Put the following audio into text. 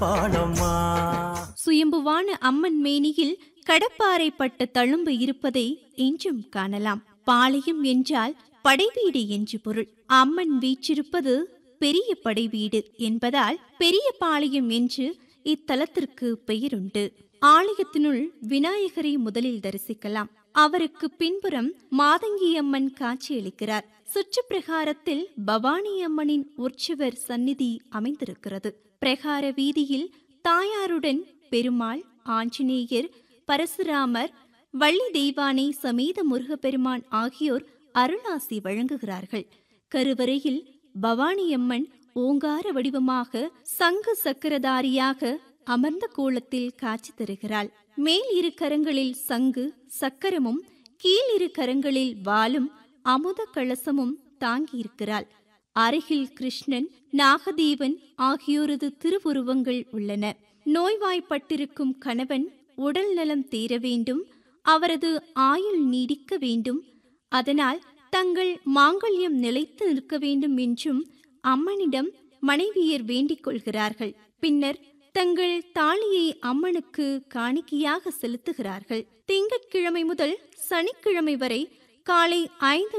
பாடம்மா சுயம்புவான அம்மன் மேனியில் கடப்பாறை பட்ட தழும்பு இருப்பதை இன்றும் காணலாம் பாளையம் என்றால் படைவீடு என்று பொருள் அம்மன் வீற்றிருப்பது பெரிய படைவீடு என்பதால் பெரிய பாளையம் என்று இத்தலத்திற்கு பெயருண்டு ஆலயத்தினுள் விநாயகரை முதலில் தரிசிக்கலாம் அவருக்கு பின்புறம் மாதங்கியம்மன் காட்சியளிக்கிறார் சுற்று பிரகாரத்தில் பவானி அம்மனின் உற்சவர் சந்நிதி அமைந்திருக்கிறது பிரகார வீதியில் தாயாருடன் பெருமாள் ஆஞ்சநேயர் பரசுராமர் வள்ளி தெய்வானை சமேத முருகப்பெருமான் ஆகியோர் அருளாசி வழங்குகிறார்கள் கருவறையில் பவானியம்மன் ஓங்கார வடிவமாக சங்கு சக்கரதாரியாக அமர்ந்த கோலத்தில் காட்சி தருகிறாள் மேல் இரு கரங்களில் சங்கு சக்கரமும் கீழ் இரு கரங்களில் வாளும் அமுத கலசமும் தாங்கியிருக்கிறாள் அருகில் கிருஷ்ணன் நாகதேவன் ஆகியோரது திருவுருவங்கள் உள்ளன நோய்வாய்ப்பட்டிருக்கும் கணவன் உடல் நலம் தீர வேண்டும் அவரது ஆயுள் நீடிக்க வேண்டும் அதனால் தங்கள் மாங்கல்யம் நிலைத்து நிற்க வேண்டும் என்றும் அம்மனிடம் மனைவியர் வேண்டிக் கொள்கிறார்கள் பின்னர் தங்கள் தாலியை அம்மனுக்கு காணிக்கையாக செலுத்துகிறார்கள் திங்கட்கிழமை முதல் சனிக்கிழமை வரை காலை ஐந்து